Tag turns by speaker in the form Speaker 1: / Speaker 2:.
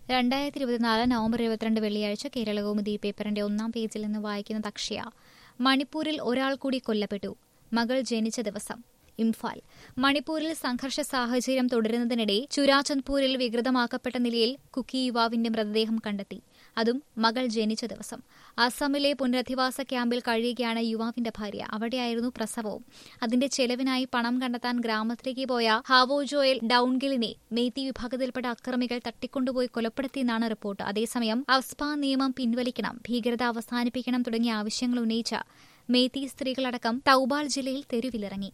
Speaker 1: രണ്ടായിരത്തി ഇരുപത്തിനാല് നവംബർ ഇരുപത്തിരണ്ട് വെള്ളിയാഴ്ച കേരളകൗമുദി പേപ്പറിന്റെ ഒന്നാം പേജിൽ നിന്ന് വായിക്കുന്നത് അക്ഷയ മണിപ്പൂരിൽ ഒരാൾ കൂടി കൊല്ലപ്പെട്ടു മകൾ ജനിച്ച ദിവസം ഇംഫാൽ മണിപ്പൂരിൽ സംഘർഷ സാഹചര്യം തുടരുന്നതിനിടെ ചുരാചന്ദ്പൂരിൽ വികൃതമാക്കപ്പെട്ട നിലയിൽ കുക്കി യുവാവിന്റെ മൃതദേഹം കണ്ടെത്തി അതും മകൾ ജനിച്ച ദിവസം അസമിലെ പുനരധിവാസ ക്യാമ്പിൽ കഴിയുകയാണ് യുവാവിന്റെ ഭാര്യ അവിടെയായിരുന്നു പ്രസവവും അതിന്റെ ചെലവിനായി പണം കണ്ടെത്താൻ ഗ്രാമത്തിലേക്ക് പോയ ഹാവോജോയിൽ ഡൌൺഗിലിനെ മേത്തി വിഭാഗത്തിൽപ്പെട്ട അക്രമികൾ തട്ടിക്കൊണ്ടുപോയി കൊലപ്പെടുത്തിയെന്നാണ് റിപ്പോർട്ട് അതേസമയം അഫ്സ്പ നിയമം പിൻവലിക്കണം ഭീകരത അവസാനിപ്പിക്കണം തുടങ്ങിയ ആവശ്യങ്ങൾ ഉന്നയിച്ച മേത്തി സ്ത്രീകളടക്കം തൌബാൾ ജില്ലയിൽ തെരുവിലിറങ്ങി